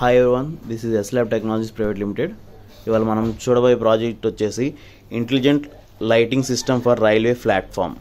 hi one this is S Lab technologies private limited ఇవాళ మనం చూడబోయే ప్రాజెక్ట్ వచ్చేసి intelligent lighting system for railway platform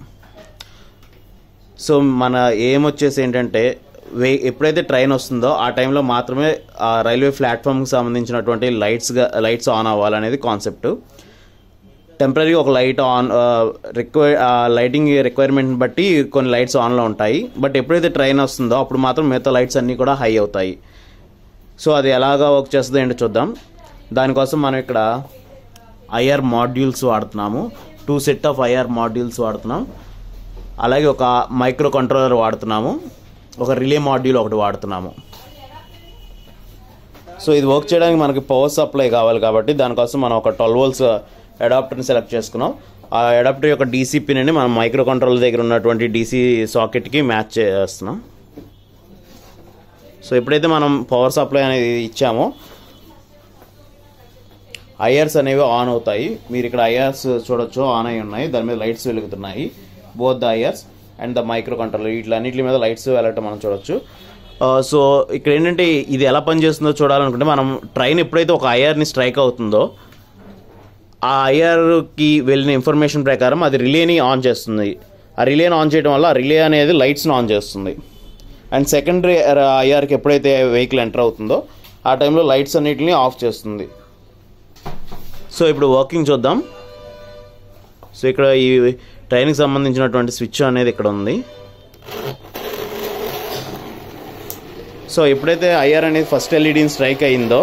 so మన ఏం వచ్చేసి ఏంటంటే వే ఎప్పుడైతే ట్రైన్ వస్తుందో ఆ టైంలో మాత్రమే ఆ రైల్వే ప్లాట్ఫామ్కి సంబంధించినటువంటి లైట్స్గా లైట్స్ ఆన్ అవ్వాలనేది కాన్సెప్ట్ టెంపరీ ఒక light on require lighting requirement బట్టి కొన్ని లైట్స్ ఆన్లో ఉంటాయి బట్ ఎప్పుడైతే ట్రైన్ వస్తుందో అప్పుడు మాత్రం మిగతా లైట్స్ అన్నీ కూడా హై అవుతాయి సో అది ఎలాగా వర్క్ చేస్తుంది ఏంటో చూద్దాం దానికోసం మనం ఇక్కడ ఐఆర్ మాడ్యూల్స్ వాడుతున్నాము two set of IR modules వాడుతున్నాం అలాగే ఒక మైక్రో కంట్రోలర్ వాడుతున్నాము ఒక రిలే మాడ్యూల్ ఒకటి వాడుతున్నాము సో ఇది వర్క్ చేయడానికి మనకి పవర్ సప్లై కావాలి కాబట్టి దానికోసం మనం ఒక ట్వెల్వ్ వోల్స్ అడాప్టర్ని సెలెక్ట్ చేసుకున్నాం ఆ అడాప్టర్ యొక్క డీసీ పిన్ అని మనం మైక్రో కంట్రోలర్ దగ్గర ఉన్నటువంటి డీసీ సాకెట్కి మ్యాచ్ చేస్తున్నాం సో ఎప్పుడైతే మనం పవర్ సప్లై అనేది ఇచ్చామో ఐఆర్స్ అనేవి ఆన్ అవుతాయి మీరు ఇక్కడ ఐఆర్స్ చూడొచ్చు ఆన్ అయి ఉన్నాయి దాని మీద లైట్స్ వెలుగుతున్నాయి both the IRs and the micro controller వీటిలన్నిటి మీద లైట్స్ వెళ్ళటం మనం చూడొచ్చు సో ఇక్కడ ఏంటంటే ఇది ఎలా పనిచేస్తుందో చూడాలనుకుంటే మనం ట్రైన్ ఎప్పుడైతే ఒక ఐఆర్ని స్ట్రైక్ అవుతుందో ఆ ఐఆర్కి వెళ్ళిన ఇన్ఫర్మేషన్ ప్రకారం అది రిలేని ఆన్ చేస్తుంది ఆ రిలేని ఆన్ చేయడం వల్ల ఆ రిలే అనేది లైట్స్ని ఆన్ చేస్తుంది అండ్ సెకండరీ ఐఆర్కి ఎప్పుడైతే వెహికల్ ఎంటర్ అవుతుందో ఆ టైంలో లైట్స్ అన్నిటిని ఆఫ్ చేస్తుంది సో ఇప్పుడు వర్కింగ్ చూద్దాం సో ఇక్కడ ఈ ట్రైన్కి సంబంధించినటువంటి స్విచ్ అనేది ఇక్కడ ఉంది సో ఎప్పుడైతే ఐఆర్ అనేది ఫస్ట్ ఎల్ఈడిని స్ట్రైక్ అయ్యిందో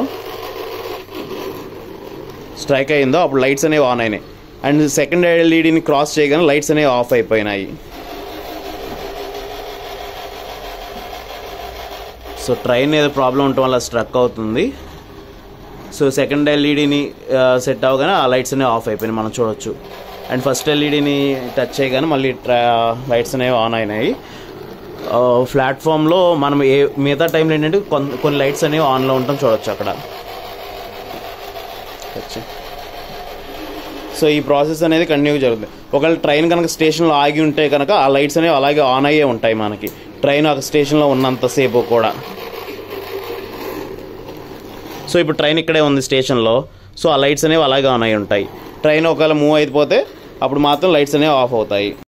స్ట్రైక్ అయ్యిందో అప్పుడు లైట్స్ అనేవి ఆన్ అయినాయి అండ్ సెకండ్ ఎల్ఈడిని క్రాస్ చేయగానే లైట్స్ అనేవి ఆఫ్ అయిపోయినాయి సో ట్రైన్ ఏదో ప్రాబ్లం ఉండటం వల్ల స్ట్రక్ అవుతుంది సో సెకండ్ ఎల్ఈడిని సెట్ అవ్వగానే ఆ లైట్స్ అనేవి ఆఫ్ అయిపోయినాయి మనం చూడొచ్చు అండ్ ఫస్ట్ ఎల్ఈడిని టచ్ చేయగానే మళ్ళీ లైట్స్ అనేవి ఆన్ అయినాయి ప్లాట్ఫామ్లో మనం ఏ మిగతా టైంలో ఏంటంటే కొన్ని కొన్ని లైట్స్ అనేవి ఆన్లో ఉంటాం చూడొచ్చు అక్కడ సో ఈ ప్రాసెస్ అనేది కంటిన్యూ జరుగుతుంది ఒకవేళ ట్రైన్ కనుక స్టేషన్లో ఆగి ఉంటే కనుక ఆ లైట్స్ అనేవి అలాగే ఆన్ అయ్యే ఉంటాయి మనకి ట్రైన్ ఒక స్టేషన్లో ఉన్నంతసేపు కూడా సో ఇప్పుడు ట్రైన్ ఇక్కడే ఉంది స్టేషన్లో సో ఆ లైట్స్ అనేవి అలాగే ఆన్ అయి ఉంటాయి ట్రైన్ ఒకవేళ మూవ్ అయిపోతే అప్పుడు మాత్రం లైట్స్ అనేవి ఆఫ్ అవుతాయి